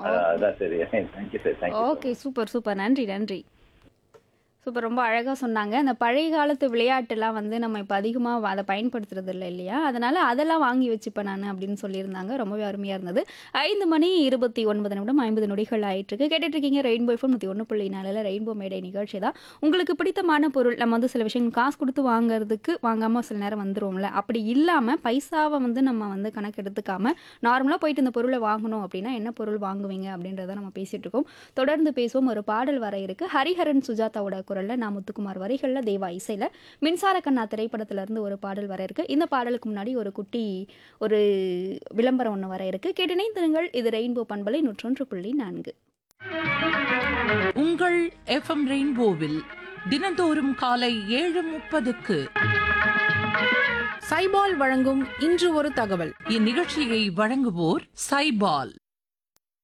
அஹ், அதான் சரி thank you sir thank you okay super super நன்றி நன்றி சூப்பர் ரொம்ப அழகாக சொன்னாங்க அந்த பழைய காலத்து விளையாட்டுலாம் வந்து நம்ம இப்போ அதிகமாக அதை பயன்படுத்துறது இல்லை இல்லையா அதனால் அதெல்லாம் வாங்கி வச்சுப்பேன் நான் அப்படின்னு சொல்லியிருந்தாங்க ரொம்பவே அருமையாக இருந்தது ஐந்து மணி இருபத்தி ஒன்பது நிமிடம் ஐம்பது நொடிகள் ஆயிட்டிருக்கு கேட்டுட்டு இருக்கீங்க ரெயின்போ எஃப்எம் நூற்றி ஒன்று புள்ளி நாலில் ரெயின்போ மேடை நிகழ்ச்சி தான் உங்களுக்கு பிடித்தமான பொருள் நம்ம வந்து சில விஷயங்கள் காசு கொடுத்து வாங்குறதுக்கு வாங்காமல் சில நேரம் வந்துருவோம்ல அப்படி இல்லாமல் பைசாவை வந்து நம்ம வந்து கணக்கு எடுத்துக்காம நார்மலாக போயிட்டு இந்த பொருளை வாங்கணும் அப்படின்னா என்ன பொருள் வாங்குவீங்க அப்படின்றத நம்ம பேசிட்டு இருக்கோம் தொடர்ந்து பேசுவோம் ஒரு பாடல் வர இருக்கு ஹரிஹரன் சுஜாதாவோட குரல்ல நான் முத்துக்குமார் வரிகள்ல தேவா இசையில மின்சார கண்ணா திரைப்படத்துல இருந்து ஒரு பாடல் வர இருக்கு இந்த பாடலுக்கு முன்னாடி ஒரு குட்டி ஒரு விளம்பரம் ஒன்று வர இருக்கு கேட்டினைந்திருங்கள் இது ரெயின்போ பண்பலை நூற்றொன்று புள்ளி நான்கு உங்கள் எஃப்எம் ரெயின்போவில் தினந்தோறும் காலை ஏழு முப்பதுக்கு சைபால் வழங்கும் இன்று ஒரு தகவல் இந்நிகழ்ச்சியை வழங்குவோர் சைபால்